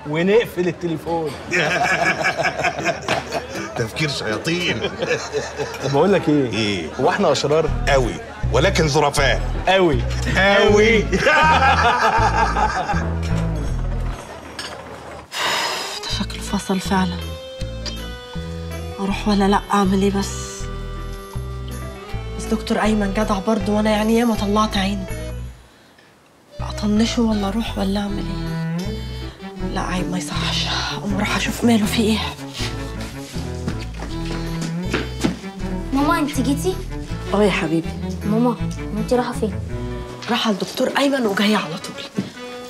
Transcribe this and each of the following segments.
ونقفل التليفون تفكير شياطين طب بقول لك ايه ايه هو احنا اشرار قوي ولكن ظرفاء قوي قوي ده شكله فصل فعلا اروح ولا لا اعمل ايه بس بس دكتور ايمن جدع برضه وانا يعني ياما طلعت عينه اطنشه ولا اروح ولا اعمل ايه لا عيب ما يصحش اقوم اروح اشوف ماله في ايه ماما انت جيتي اه يا حبيبي ماما انت رايحه فين راح الدكتور ايمن وجايه على طول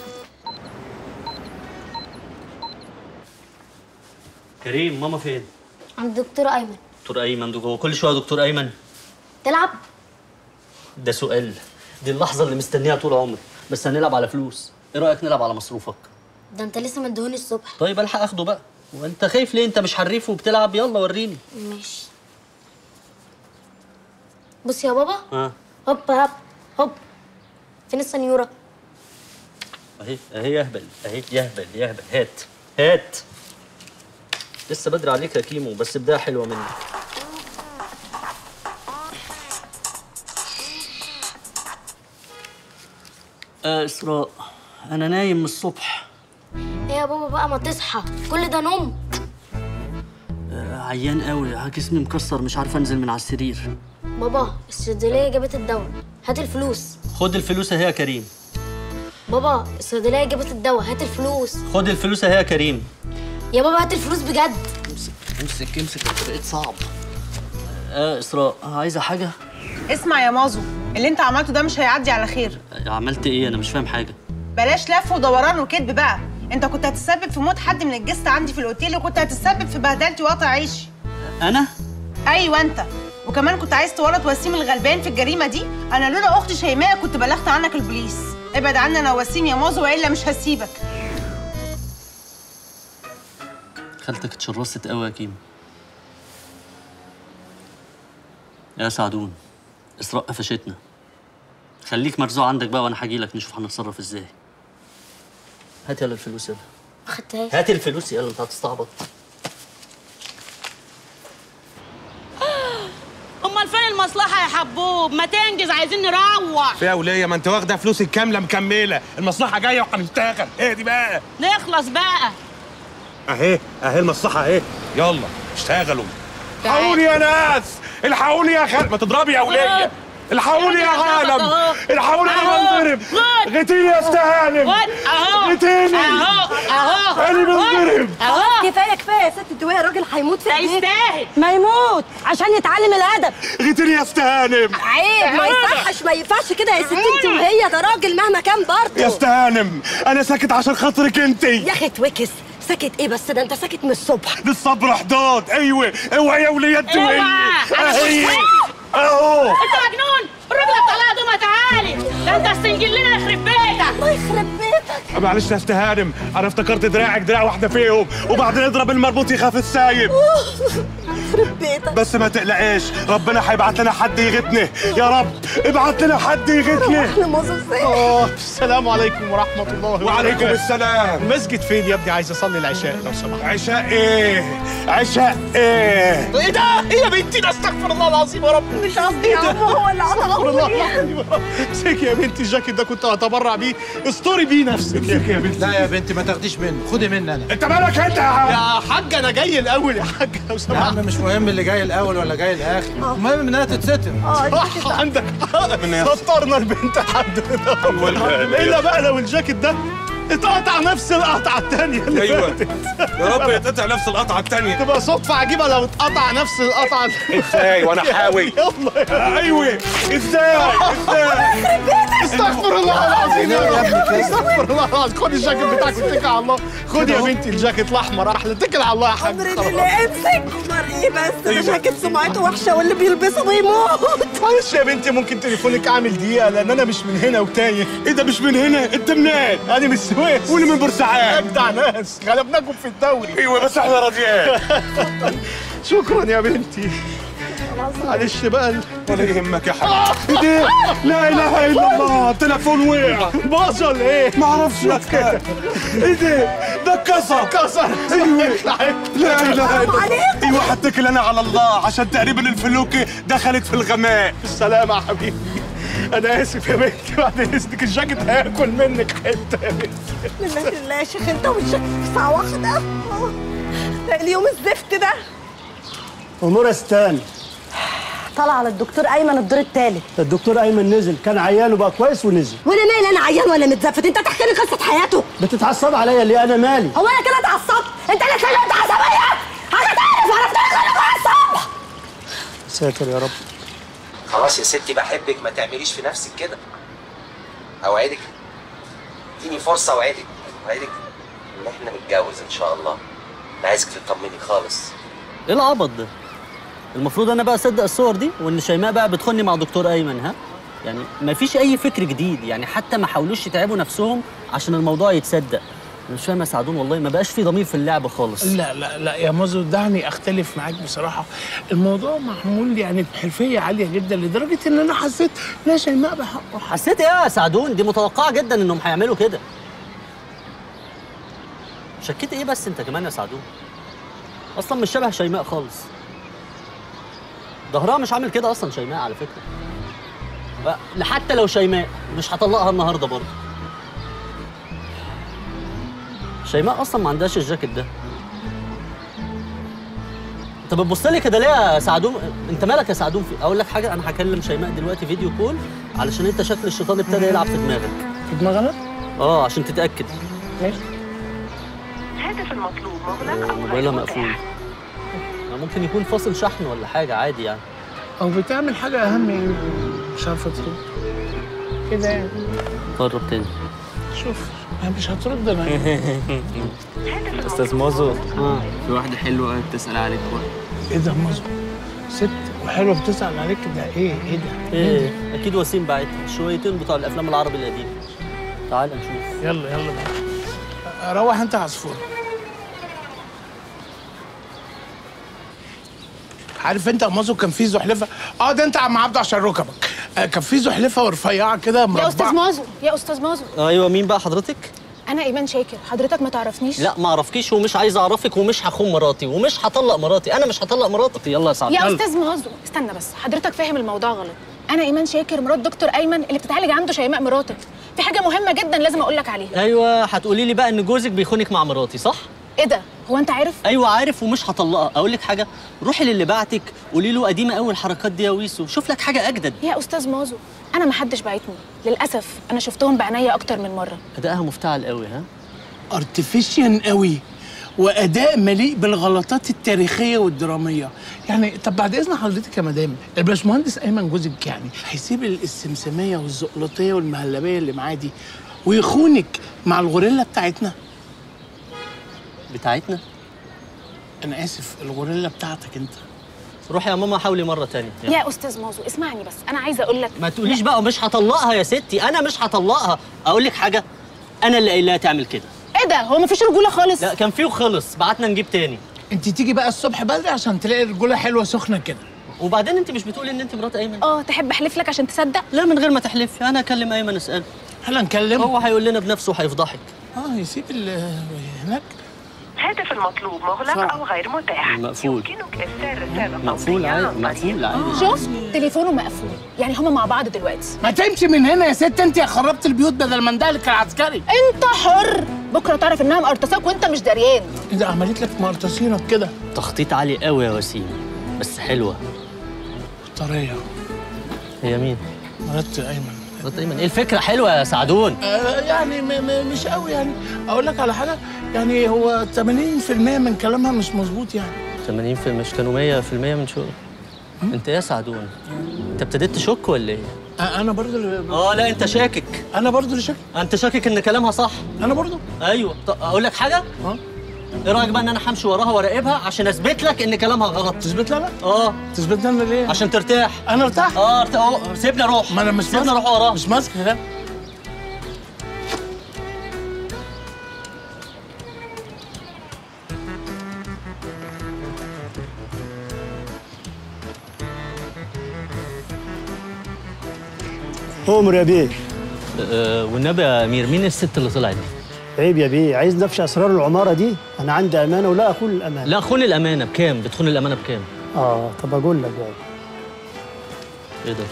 كريم ماما فين؟ عند الدكتور ايمن دكتور ايمن ده هو كل شويه دكتور ايمن تلعب ده سؤال دي اللحظه اللي مستنيها طول عمري بس هنلعب على فلوس ايه رايك نلعب على مصروفك ده انت لسه مدهوني الصبح طيب الحق اخده بقى وانت خايف ليه انت مش حريف وبتلعب يلا وريني ماشي بص يا بابا ها هوب هوب هوب فين السنيوره اهي اهي يهبل اهي يهبل يهبل هات هات لسه بدري عليك يا كيمو بس بدايه حلوه منك آه اسراء انا نايم من الصبح ايه يا بابا بقى ما تصحى كل ده نوم آه عيان قوي جسمي مكسر مش عارف انزل من على السرير بابا الصيدليه جابت الدواء هات الفلوس خد الفلوس اهي يا كريم بابا الصيدليه جابت الدواء هات الفلوس خد الفلوس اهي يا كريم يا بابا هات الفلوس بجد امسك امسك امسك انت بقيت صعب اه اسراء عايزه حاجه اسمع يا مازو اللي انت عملته ده مش هيعدي على خير عملت ايه انا مش فاهم حاجه بلاش لف ودوران وكذب بقى انت كنت هتتسبب في موت حد من الجست عندي في الاوتيل وكنت هتتسبب في بهدلتي وقطع عيشي انا ايوه انت وكمان كنت عايز تورط وسيم الغلبان في الجريمه دي انا لولا اختي شيماء كنت بلغت عنك البوليس ابعد عني انا وسيم يا مازو والا مش هسيبك خالتك اتشرست قوي يا كيمو يا سعدون اسراء قفشتنا خليك مرزوع عندك بقى وانا هاجي لك نشوف هنتصرف ازاي هات يلا الفلوس يلا ما خدتهاش هات الفلوس يلا انت هتستعبط امال فين المصلحه يا حبوب ما تنجز عايزين نروح فيها ولية ما انت واخده فلوس الكامله مكمله المصلحه جايه وهنشتغل ايه دي بقى نخلص بقى اهي اهي المصلحه اهي يلا اشتغلوا الحقوني يا ناس الحقوني يا خال ما تضربي يا ولية الحقوني يا غانم الحقوني انا بنضرب غتيني يا استهانم اهو غتيني اهو اهو انا بنضرب اهو كفايه كفايه يا ست الدواء الراجل هيموت في ده البيت يستاهل ما يموت عشان يتعلم الادب غتيني يا استهانم عيب ما يصحش ما ينفعش كده يا ست انت وهي ده راجل مهما كان برضه يا استهانم انا ساكت عشان خاطرك انتي يا اخي توكس ساكت ايه بس ده انت ساكت من الصبح دي الصبر حدود ايوه اوعي يا ولية انت وهي اوعى. اهي أنا اهو انت مجنون الراجل بتاع دوما تعالي ده انت السنجل لنا يخرب بيتك الله يخرب بيتك معلش يا استهانم انا افتكرت دراعك دراع واحده فيهم وبعدين اضرب المربوط يخاف السايب يخرب بيتك بس ما تقلقيش ربنا هيبعت لنا حد يغتني يا رب ابعت لنا حد يغتني احنا مصاصين اه السلام عليكم ورحمه الله وعليكم وبركاته. السلام المسجد فين يا ابني عايز اصلي العشاء لو سمحت عشاء ايه عشاء ايه ايه ده ايه يا بنتي ده استغفر الله العظيم يا رب مش قصدي يا عم هو اللي استغفر الله قطع العظيم يا رب امسكي يا بنتي الجاكيت ده كنت هتبرع بيه استوري بيه نفسك يا يا بنتي لا يا بنتي ما تاخديش منه خدي مني انا انت مالك انت يا عم يا حاج انا جاي الاول يا حاج لو يا سمحت عم مش مهم اللي جاي الاول ولا جاي الاخر المهم انها تتستر صح عندك حق سطرنا البنت لحد الا بقى لو الجاكيت ده اتقطع نفس القطعه الثانيه اللي أيوة. فاتت يا رب يتقطع نفس القطعه الثانيه تبقى صدفه عجيبه لو اتقطع نفس القطعه ازاي وانا حاوي يلا يا ايوه ازاي ازاي استغفر الله العظيم يا رب استغفر الله العظيم خد الجاكيت بتاعك واتكل على الله خد يا بنتي الجاكيت الاحمر احلى اتكل على الله يا حاج امر خلاص. اللي امسك امر ايه بس ده جاكيت سمعته وحشه واللي بيلبسه بيموت معلش يا بنتي ممكن تليفونك عامل دقيقه لان انا مش من هنا وتايه ايه ده مش من هنا انت منين انا من السويس وانا من بورسعاد اجدع ناس غلبناكم في الدوري ايوه بس احنا راضيين شكرا يا بنتي معلش بقى ولا يهمك يا حبيبي ايه ده لا اله الا الله تليفون وقع باظ ولا ايه؟ ما اعرفش ايه ده؟ ده اتكسر كسر ايوه لا اله الا ايوه هتكل انا على الله عشان تقريبا الفلوكه دخلت في الغماء بالسلامة يا حبيبي أنا آسف يا بنتي بعد إذنك الجاكيت هياكل منك حتة يا بنتي لله لله يا شيخ انت وشك في ساعة واحدة آه. ده اليوم الزفت ده امور استان طلع على الدكتور ايمن الدور الثالث الدكتور ايمن نزل كان عيان وبقى كويس ونزل وانا مالي انا عيان ولا متزفت انت تحكي لي قصه حياته بتتعصب عليا ليه انا مالي هو انا كده اتعصبت انت اللي اتكلمت عصبيه هتعرف عرفت لك انا الصبح ساتر يا رب خلاص يا ستي بحبك ما تعمليش في نفسك كده اوعدك اديني فرصه اوعدك اوعدك ان احنا نتجوز ان شاء الله انا عايزك تطمني خالص ايه العبط ده المفروض انا بقى اصدق الصور دي وان شيماء بقى بتخني مع دكتور ايمن ها يعني ما فيش اي فكر جديد يعني حتى ما حاولوش يتعبوا نفسهم عشان الموضوع يتصدق أنا مش فاهم يا سعدون والله ما بقاش في ضمير في اللعب خالص لا لا لا يا مازو دعني اختلف معاك بصراحه الموضوع معمول يعني بحرفيه عاليه جدا لدرجه ان انا حسيت لا شيماء بحقه حسيت ايه يا سعدون دي متوقعه جدا انهم هيعملوا كده شكيت ايه بس انت كمان يا سعدون اصلا مش شبه شيماء خالص ظهرها مش عامل كده اصلا شيماء على فكره أه، حتى لو شيماء مش هطلقها النهارده برضه شيماء اصلا ما عندهاش الجاكيت ده انت بتبص لي كده ليه يا سعدون انت مالك يا سعدون في اقول لك حاجه انا هكلم شيماء دلوقتي فيديو كول علشان انت شكل الشيطان ابتدى يلعب في دماغك في دماغنا اه عشان تتاكد ماشي هاتف المطلوب مغلق أو موبايلها غير مقفول متاح ما ممكن يكون فاصل شحن ولا حاجه عادي يعني او بتعمل حاجه اهم يعني مش عارفه ترد كده يعني قرب تاني شوف انا مش هترد انا استاذ مازو اه في واحده حلوه قوي بتسال عليك برضه ايه ده مازو ست وحلوه بتسال عليك ده ايه ايه ده ايه اكيد وسيم بعتها شويتين بتوع الافلام العربي القديم تعال نشوف يلا يلا بقى روح انت عصفور عارف انت يا مازو كان في زحلفه اه ده انت يا عم عبده عشان ركبك آه كان في زحلفه ورفيعه كده مربعه يا استاذ مازو يا استاذ مازو ايوه مين بقى حضرتك انا ايمان شاكر حضرتك ما تعرفنيش لا ما اعرفكيش ومش عايز اعرفك ومش هخون مراتي ومش هطلق مراتي انا مش هطلق مراتي يلا يا سعد يا استاذ مازو استنى بس حضرتك فاهم الموضوع غلط انا ايمان شاكر مرات دكتور ايمن اللي بتتعالج عنده شيماء مراتك في حاجه مهمه جدا لازم اقول لك عليها ايوه هتقولي لي بقى ان جوزك بيخونك مع مراتي صح ايه ده هو انت عارف ايوه عارف ومش هطلقها اقول لك حاجه روحي للي بعتك قولي له قديمه قوي الحركات دي يا ويسو شوف لك حاجه اجدد يا استاذ مازو انا ما حدش بعتني للاسف انا شفتهم بعينيا اكتر من مره ادائها مفتعل قوي ها ارتفيشن قوي واداء مليء بالغلطات التاريخيه والدراميه يعني طب بعد اذن حضرتك يا مدام الباشمهندس ايمن جوزك يعني هيسيب السمسميه والزقلطيه والمهلبيه اللي معاه دي ويخونك مع الغوريلا بتاعتنا بتاعتنا انا اسف الغوريلا بتاعتك انت روحي يا ماما حاولي مره تانية يلا. يا استاذ مازو اسمعني بس انا عايزه اقول لك ما تقوليش بقى مش هطلقها يا ستي انا مش هطلقها اقول لك حاجه انا اللي قايلها تعمل كده ايه ده هو مفيش رجوله خالص لا كان فيه وخلص بعتنا نجيب تاني انت تيجي بقى الصبح بدري عشان تلاقي رجوله حلوه سخنه كده وبعدين انت مش بتقولي ان انت مرات ايمن اه تحب احلف لك عشان تصدق لا من غير ما تحلفي انا اكلم ايمن اساله هلا نكلم هو هيقول لنا بنفسه وهيفضحك اه يسيب ال- هناك هاتف المطلوب مغلق أو غير متاح مقفول يمكنك إرسال رسالة مقفول صوتية عادي عن طريق مقفول عادي شفت تليفونه مقفول يعني هما مع بعض دلوقتي ما تمشي من هنا يا ست انت يا خربت البيوت بدل ما اندهلك العسكري انت حر بكره تعرف انها مقرطساك وانت مش دريان اذا عملت لك مقرطسينك كده تخطيط عالي قوي يا وسيم بس حلوه طريه هي مين مرات ايمن مرات ايمن ايه الفكره حلوه يا سعدون آه يعني م م مش قوي يعني اقول لك على حاجه يعني هو 80% من كلامها مش مظبوط يعني 80 في مش كانوا 100% من شو انت ايه يا سعدون انت ابتديت تشك ولا ايه آه انا برضو اللي اه لا انت شاكك انا برضو اللي شاك انت شاكك ان كلامها صح انا برضو ايوه طب اقول لك حاجه اه ايه رايك بقى ان انا همشي وراها وراقبها عشان اثبت لك ان كلامها غلط تثبت لنا اه تثبت لنا ليه عشان ترتاح انا ارتاح اه ارت... أهو، سيبني اروح ما انا مش سيبني ماسك اروح وراها مش ماسك ده عمر يا بيه آه والنبي يا امير مين الست اللي طلعت دي عيب يا بيه عايز نفش اسرار العماره دي انا عندي امانه ولا اخون الامانه لا خون الامانه بكام بتخون الامانه بكام اه طب اقول لك بقى ايه ده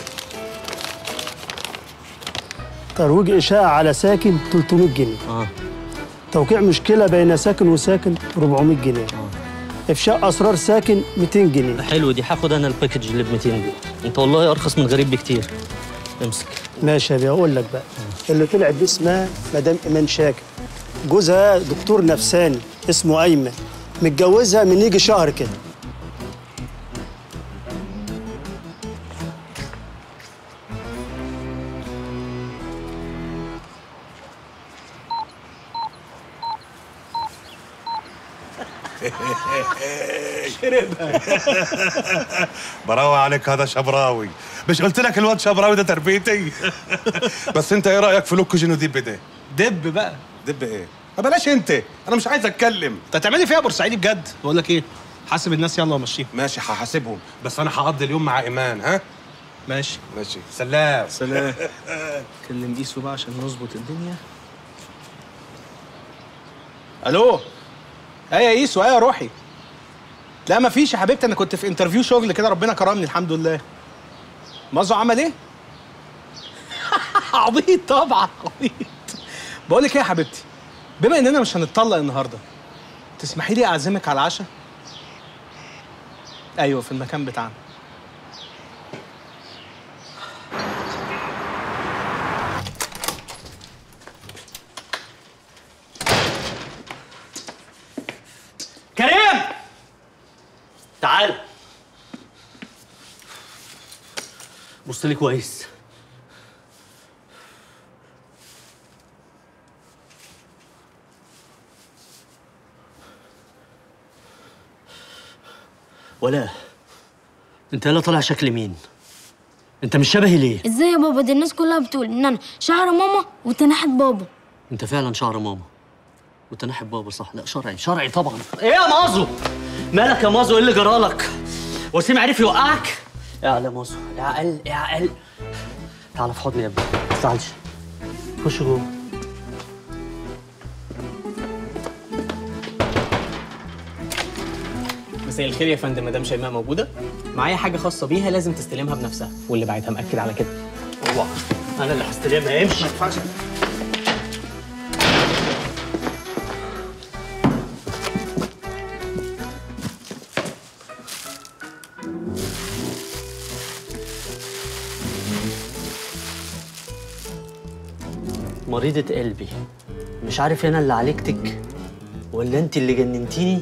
ترويج اشاعه على ساكن 300 جنيه اه توقيع مشكله بين ساكن وساكن 400 جنيه افشاء اسرار ساكن 200 جنيه حلو دي هاخد انا الباكج اللي ب 200 دي انت والله ارخص من غريب بكتير امسك ماشي يا بيه اقول لك بقى اللي طلعت دي اسمها مدام ايمان شاكر جوزها دكتور نفساني اسمه ايمن متجوزها من يجي شهر كده شربها براوي عليك هذا شبراوي مش قلت لك الواد شبراوي ده تربيتي بس انت ايه رايك في لوك جينو ديب ده دب بقى دب ايه ما بلاش انت انا مش عايز اتكلم انت هتعملي فيها بورسعيدي بجد بقول لك ايه حاسب الناس يلا ومشيهم ماشي هحاسبهم بس انا هقضي اليوم مع ايمان ها ماشي ماشي سلام سلام كلم قيسو بقى عشان نظبط الدنيا الو ايه يا قيسو ايه يا روحي لا مفيش يا حبيبتي انا كنت في انترفيو شغل كده ربنا كرمني الحمد لله مازو عمل ايه عبيط طبعا عبيط بقول لك ايه يا حبيبتي بما اننا مش هنتطلق النهارده تسمحي لي اعزمك على العشاء ايوه في المكان بتاعنا كريم تعال بص لي كويس ولا انت لا طالع شكل مين انت مش شبهي ليه ازاي يا بابا دي الناس كلها بتقول ان انا شعر ماما وتنحت بابا انت فعلا شعر ماما وتنحب بابا صح لا شرعي شرعي طبعا ايه يا مازو مالك يا مازو ايه اللي جرالك وسيم عرف يوقعك اعلى يا مازو اعقل اعقل تعال في حضني يا ابني ما تزعلش خش جوه مساء الخير يا فندم مدام شيماء موجوده معايا حاجه خاصه بيها لازم تستلمها بنفسها واللي بعتها مأكد على كده اوعى انا اللي هستلمها امشي ما ينفعش مريضة قلبي مش عارف انا اللي عالجتك ولا انت اللي جننتيني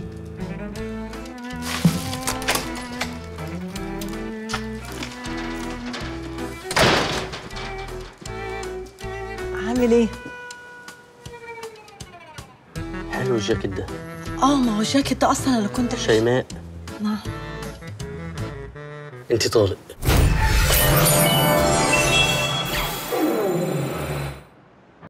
عامل ايه؟ حلو الجاكيت ده اه ما هو الجاكيت ده اصلا اللي كنت شيماء نعم انت طارق